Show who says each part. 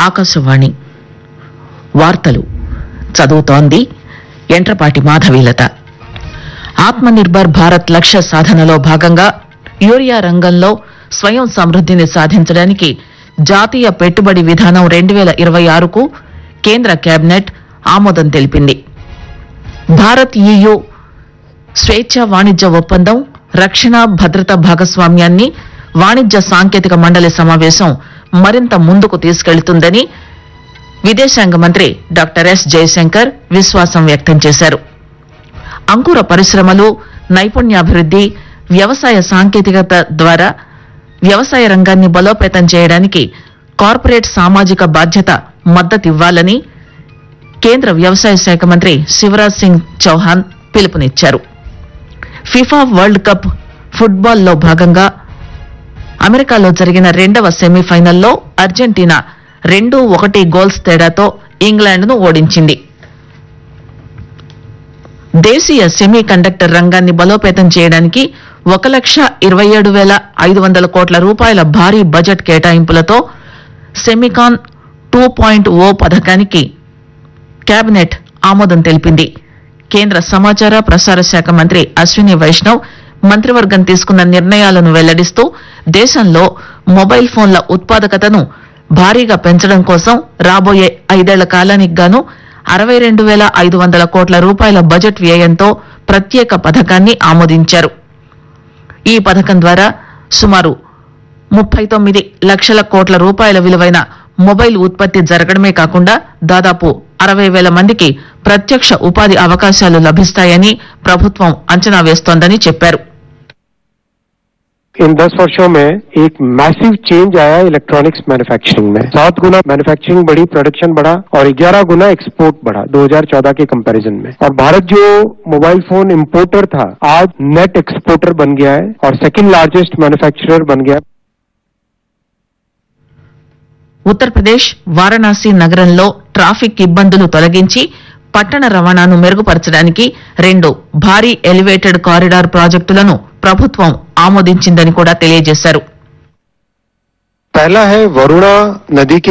Speaker 1: ఆకాశవాణి వార్తలు చదువుతోంది ఎంట్రపాటి మాధవీలత ఆత్మనిర్భర్ భారత్ లక్ష్య సాధనలో భాగంగా యూరియా రంగంలో స్వయం సమృద్దిని సాధించడానికి జాతీయ పెట్టుబడి విధానం రెండు వేల ఇరవై ఆరుకు కేంద్ర కేబినెట్ ఆమోదం తెలిపింది భారత్ ఈయూ స్వేచ్ఛ వాణిజ్య ఒప్పందం రక్షణ భద్రత భాగస్వామ్యాన్ని వాణిజ్య సాంకేతిక మండలి సమావేశం మరింత ముందుకు తీసుకెళ్తుందని విదేశాంగ మంత్రి డాక్టర్ ఎస్ జయశంకర్ విశ్వాసం వ్యక్తం చేశారు అంకుర పరిశ్రమలు నైపుణ్యాభివృద్ది వ్యవసాయ సాంకేతికత ద్వారా వ్యవసాయ రంగాన్ని బలోపేతం చేయడానికి కార్పొరేట్ సామాజిక బాధ్యత మద్దతివ్వాలని కేంద్ర వ్యవసాయ శాఖ మంత్రి శివరాజ్ సింగ్ చౌహాన్ పిలుపునిచ్చారు ఫిఫా వరల్డ్ కప్ ఫుట్బాల్లో భాగంగా అమెరికాలో జరిగిన రెండవ సెమీఫైనల్లో అర్జెంటీనా రెండు ఒకటి గోల్స్ తేడాతో ఇంగ్లాండ్ను ఓడించింది దేశీయ సెమీ కండక్టర్ రంగాన్ని బలోపేతం చేయడానికి ఒక లక్ష ఇరవై ఏడు వేల ఐదు వందల కోట్ల రూపాయల భారీ బడ్జెట్ కేటాయింపులతో సెమికాన్ టూ పాయింట్ ఓ పథకానికి కేబినెట్ ఆమోదం తెలిపింది కేంద్ర సమాచార ప్రసార శాఖ మంత్రి అశ్విని వైష్ణవ్ మంత్రివర్గం తీసుకున్న నిర్ణయాలను వెల్లడిస్తూ దేశంలో మొబైల్ ఫోన్ల ఉత్పాదకతను భారీగా పెంచడం కోసం రాబోయే ఐదేళ్ల కాలానికి గాను అరవై రెండు వేల ఐదు వందల కోట్ల రూపాయల బడ్జెట్ వ్యయంతో ప్రత్యేక పథకాన్ని ఆమోదించారు ఈ పథకం ద్వారా సుమారు ముప్పై తొమ్మిది లక్షల కోట్ల రూపాయల విలువైన మొబైల్ ఉత్పత్తి జరగడమే కాకుండా దాదాపు అరవై వేల మందికి ప్రత్యక్ష ఉపాధి అవకాశాలు లభిస్తాయని ప్రభుత్వం అంచనా వేస్తోందని చెప్పారు
Speaker 2: इन दस वर्षों में एक मैसिव चेंज आया इलेक्ट्रॉनिक्स मैन्युफैक्चरिंग में सात गुना मैन्युफैक्चरिंग बढ़ी प्रोडक्शन बढ़ा और ग्यारह गुना एक्सपोर्ट बढ़ा 2014 के कंपैरिजन में और भारत जो मोबाइल फोन इंपोर्टर था आज नेट एक्सपोर्टर बन गया है और सेकंड लार्जेस्ट मैन्युफैक्चरर बन गया है
Speaker 1: ఉత్తరప్రదేశ్ వారణాసి నగరంలో ట్రాఫిక్ ఇబ్బందులు తొలగించి పట్టణ రవాణాను మెరుగుపరచడానికి రెండు భారీ ఎలివేటెడ్ కారిడార్ ప్రాజెక్టులను ప్రభుత్వం ఆమోదించిందని కూడా తెలియజేశారు
Speaker 2: पहला है वरुणा नदी के